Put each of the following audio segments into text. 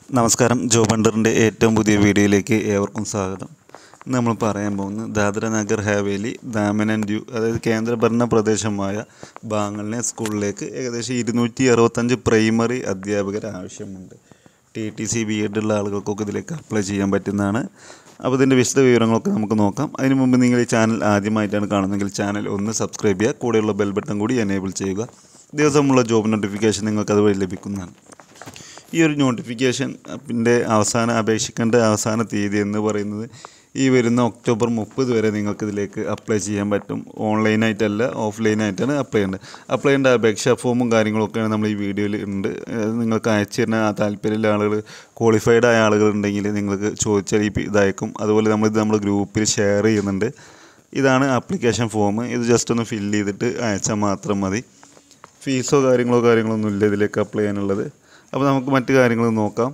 നമസ്കാരം ജോ ബണ്ടറിൻ്റെ ഏറ്റവും പുതിയ വീഡിയോയിലേക്ക് ഏവർക്കും സ്വാഗതം ഇന്ന് നമ്മൾ പറയാൻ പോകുന്നത് ദാദ്ര നഗർ ഹവേലി ദാമൻ ആൻഡ് ഡ്യൂ അതായത് കേന്ദ്രഭരണ പ്രദേശമായ ബാങ്ങലിനെ സ്കൂളിലേക്ക് ഏകദേശം ഇരുന്നൂറ്റി അറുപത്തഞ്ച് പ്രൈമറി അധ്യാപകർ ആവശ്യമുണ്ട് T T C B Ed ഉള്ള ആളുകൾക്കൊക്കെ ഇതിലേക്ക് അപ്ലൈ ചെയ്യാൻ പറ്റുന്നതാണ് അപ്പോൾ ഇതിൻ്റെ വിശദ വിവരങ്ങളൊക്കെ നമുക്ക് നോക്കാം അതിന് മുമ്പ് നിങ്ങൾ ഈ ചാനൽ ആദ്യമായിട്ടാണ് കാണുന്നതെങ്കിൽ ചാനൽ ഒന്ന് സബ്സ്ക്രൈബ് ചെയ്യുക കൂടെയുള്ള ബെൽ ബട്ടൺ കൂടി എനേബിൾ ചെയ്യുക ദിവസമുള്ള ജോബ് നോട്ടിഫിക്കേഷൻ നിങ്ങൾക്ക് അതുവഴി ലഭിക്കുന്നതാണ് ഈ ഒരു നോട്ടിഫിക്കേഷൻ ൻ്റെ അവസാന അപേക്ഷിക്കേണ്ട അവസാന തീയതി എന്ന് പറയുന്നത് ഈ വരുന്ന ഒക്ടോബർ മുപ്പത് വരെ നിങ്ങൾക്ക് ഇതിലേക്ക് അപ്ലൈ ചെയ്യാൻ പറ്റും ഓൺലൈനായിട്ടല്ല ഓഫ്ലൈനായിട്ടാണ് അപ്ലൈ ചെയ്യേണ്ടത് അപ്ലൈ ചെയ്യേണ്ട അപേക്ഷാ ഫോമും കാര്യങ്ങളൊക്കെയാണ് നമ്മൾ ഈ വീഡിയോയിൽ ഉണ്ട് അത് നിങ്ങൾക്ക് അയച്ചു തരുന്ന ആ താല്പര്യമുള്ള ആളുകൾ ക്വാളിഫൈഡ് ആയ ആളുകൾ ഉണ്ടെങ്കിൽ നിങ്ങൾക്ക് ചോദിച്ചാൽ ഈ ഇതയക്കും അതുപോലെ നമ്മളിത് നമ്മൾ ഗ്രൂപ്പിൽ ഷെയർ ചെയ്യുന്നുണ്ട് ഇതാണ് ആപ്ലിക്കേഷൻ ഫോം ഇത് ജസ്റ്റ് ഒന്ന് ഫില്ല് ചെയ്തിട്ട് അയച്ചാൽ മാത്രം മതി ഫീസോ കാര്യങ്ങളോ കാര്യങ്ങളോ ഒന്നും ഇല്ല ഇതിലേക്ക് അപ്ലൈ ചെയ്യാനുള്ളത് അപ്പോൾ നമുക്ക് മറ്റു കാര്യങ്ങൾ നോക്കാം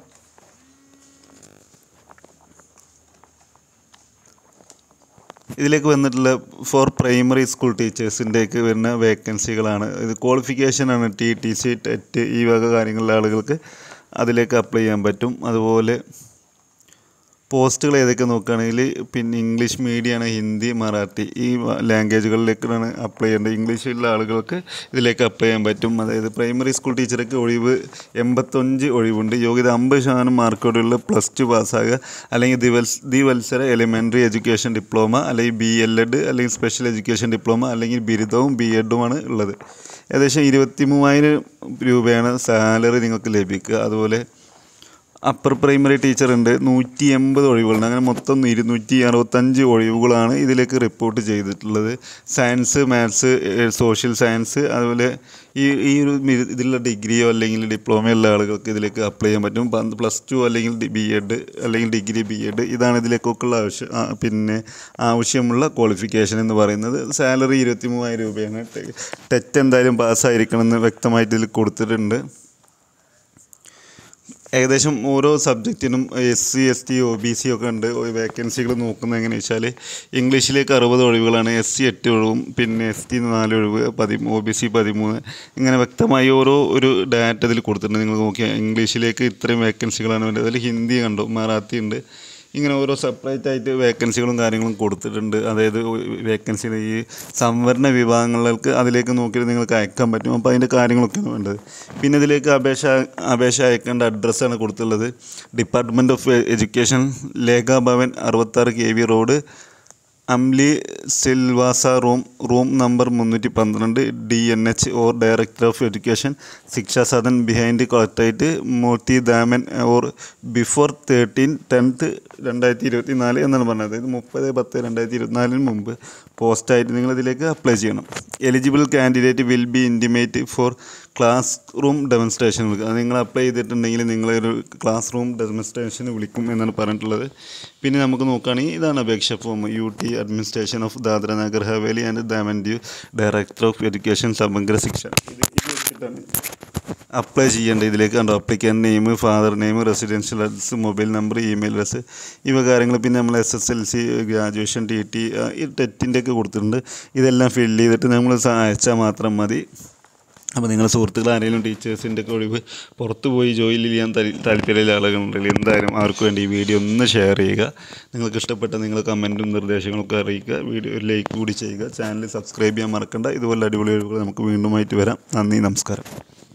ഇതിലേക്ക് വന്നിട്ടുള്ള ഫോർ പ്രൈമറി സ്കൂൾ ടീച്ചേഴ്സിൻ്റെയൊക്കെ വരുന്ന വേക്കൻസികളാണ് ഇത് ക്വാളിഫിക്കേഷനാണ് ടി ടി സി ടെറ്റ് ഈ വക കാര്യങ്ങളുള്ള ആളുകൾക്ക് അതിലേക്ക് അപ്ലൈ ചെയ്യാൻ പറ്റും അതുപോലെ പോസ്റ്റുകൾ ഏതൊക്കെ നോക്കുകയാണെങ്കിൽ പിന്നെ ഇംഗ്ലീഷ് മീഡിയമാണ് ഹിന്ദി മറാഠി ഈ ലാംഗ്വേജുകളിലേക്കാണ് അപ്ലൈ ചെയ്യേണ്ടത് ഇംഗ്ലീഷിലുള്ള ആളുകൾക്ക് ഇതിലേക്ക് അപ്ലൈ ചെയ്യാൻ പറ്റും അതായത് പ്രൈമറി സ്കൂൾ ടീച്ചർക്ക് ഒഴിവ് എൺപത്തഞ്ച് ഒഴിവുണ്ട് യോഗ്യത അമ്പത് ശതമാനം മാർക്കോടുള്ള പ്ലസ് ടു പാസ്സാകുക അല്ലെങ്കിൽ ദിവൽസ് ദ്വിവത്സര എലിമെൻ്ററി എഡ്യൂക്കേഷൻ ഡിപ്ലോമ അല്ലെങ്കിൽ ബി എൽ എഡ് അല്ലെങ്കിൽ സ്പെഷ്യൽ എഡ്യൂക്കേഷൻ ഡിപ്ലോമ അല്ലെങ്കിൽ ബിരുദവും ബി എഡുമാണ് ഉള്ളത് ഏകദേശം ഇരുപത്തി മൂവായിരം രൂപയാണ് സാലറി നിങ്ങൾക്ക് ലഭിക്കുക അതുപോലെ അപ്പർ പ്രൈമറി ടീച്ചർ ഉണ്ട് നൂറ്റി എൺപത് ഒഴിവുകളുണ്ട് അങ്ങനെ മൊത്തം ഇരുന്നൂറ്റി അറുപത്തഞ്ച് ഒഴിവുകളാണ് ഇതിലേക്ക് റിപ്പോർട്ട് ചെയ്തിട്ടുള്ളത് സയൻസ് മാത്സ് സോഷ്യൽ സയൻസ് അതുപോലെ ഈ ഈ ഒരു മി- ഇതിലുള്ള ഡിഗ്രിയോ അല്ലെങ്കിൽ ഡിപ്ലോമയോ ഉള്ള ആളുകൾക്ക് ഇതിലേക്ക് അപ്ലൈ ചെയ്യാൻ പറ്റും പന്ത് പ്ലസ് ടു അല്ലെങ്കിൽ ബി എഡ് അല്ലെങ്കിൽ ഡിഗ്രി ബി എഡ് ഇതാണ് ഇതിലേക്കൊക്കെയുള്ള ആവശ്യം ആ, പിന്നെ ആവശ്യമുള്ള ക്വാളിഫിക്കേഷൻ എന്ന് പറയുന്നത് സാലറി ഇരുപത്തി മൂവായിരം രൂപയാണ് ടെ- ടെറ്റ് എന്തായാലും പാസ്സായിരിക്കണമെന്ന് വ്യക്തമായിട്ട് ഇതിൽ കൊടുത്തിട്ടുണ്ട് ഏകദേശം ഓരോ സബ്ജക്റ്റിനും S C S T O B C ഒക്കെ ഉണ്ട് വേക്കൻസികൾ നോക്കുന്നത് എങ്ങനെയാണെന്ന് വെച്ചാൽ ഇംഗ്ലീഷിലേക്ക് അറുപത് ഒഴിവുകളാണ് എസ് സി എട്ട് ഒഴിവും പിന്നെ എസ് ടി നാല് ഒഴിവ് പതി ഒ ബി സി പതിമൂന്ന് ഇങ്ങനെ വ്യക്തമായി ഓരോ ഒരു ഡാറ്റ ഇതിൽ കൊടുത്തിട്ടുണ്ട് നിങ്ങൾ നോക്കിയാൽ ഇംഗ്ലീഷിലേക്ക് ഇത്രയും വേക്കൻസികളാണ് വേണ്ടത് അതിൽ ഹിന്ദി കണ്ടു മറാത്തി ഉണ്ട് ഇങ്ങനെ ഓരോ സെപ്പറേറ്റ് ആയിട്ട് വേക്കൻസികളും കാര്യങ്ങളും കൊടുത്തിട്ടുണ്ട് അതായത് വേക്കൻസി ഈ സംവരണ വിഭാഗങ്ങൾക്ക് അതിലേക്ക് നോക്കിയിട്ട് നിങ്ങൾക്ക് അയക്കാൻ പറ്റും അപ്പോൾ അതിൻ്റെ കാര്യങ്ങളൊക്കെയാണ് വേണ്ടത് പിന്നെ ഇതിലേക്ക് അപേക്ഷ അപേക്ഷ അയക്കേണ്ട അഡ്രസ്സാണ് കൊടുത്തുള്ളത് department of education Lekha Bhavan അറുപത്താറ് K V road Amli Silvassa room room number മുന്നൂറ്റി പന്ത്രണ്ട് D N H or director of education Shiksha Sadan behind collectorate Moti Daman or before thirteen tenth രണ്ടായിരത്തി ഇരുപത്തി നാല് എന്നാണ് പറഞ്ഞത് അതായത് മുപ്പത് പത്ത് രണ്ടായിരത്തി ഇരുപത്തിനാലിന് മുമ്പ് പോസ്റ്റായിട്ട് നിങ്ങൾ ഇതിലേക്ക് അപ്ലൈ ചെയ്യണം eligible candidate will be intimate for class room demonstration വിളിക്കുക അത് നിങ്ങൾ അപ്ലൈ ചെയ്തിട്ടുണ്ടെങ്കിൽ നിങ്ങളൊരു ക്ലാസ് റൂം ഡെമോൺസ്ട്രേഷന് വിളിക്കും എന്നാണ് പറഞ്ഞിട്ടുള്ളത് പിന്നെ നമുക്ക് നോക്കുകയാണെങ്കിൽ ഇതാണ് അപേക്ഷ form U T administration of Dadra Nagar Haveli and Daman Diu director of education Samagra Shiksha ഇത് ഇത് വെച്ചിട്ടാണ് അപ്ലൈ ചെയ്യേണ്ടത് ഇതിലേക്ക് കണ്ടോ applicant name father name residential address mobile number email address ഇവ കാര്യങ്ങൾ പിന്നെ നമ്മൾ S S L C graduation T T ഈ ടെറ്റിൻ്റെ ഒക്കെ കൊടുത്തിട്ടുണ്ട് ഇതെല്ലാം ഫില്ല് ചെയ്തിട്ട് നമ്മൾ അയച്ചാൽ മാത്രം മതി അപ്പോൾ നിങ്ങളുടെ സുഹൃത്തുക്കൾ ആരെങ്കിലും ടീച്ചേഴ്സിൻ്റെ ഒക്കെ ഒഴിവ് പുറത്ത് പോയി ജോലി ചെയ്യാൻ താൽ- താല്പര്യമുള്ള ആളുകളുണ്ടെങ്കിൽ എന്തായാലും അവർക്ക് വേണ്ടി ഈ വീഡിയോ ഒന്ന് ഷെയർ ചെയ്യുക നിങ്ങൾക്ക് ഇഷ്ടപ്പെട്ട നിങ്ങൾ കമൻറ്റും നിർദ്ദേശങ്ങളൊക്കെ അറിയിക്കുക വീഡിയോ ഒരു ലൈക്ക് കൂടി ചെയ്യുക ചാനൽ സബ്സ്ക്രൈബ് ചെയ്യാൻ മറക്കണ്ട ഇതുപോലെ അടിപൊളി ഒഴിവുകൾ നമുക്ക് വീണ്ടുമായിട്ട് വരാം നന്ദി നമസ്കാരം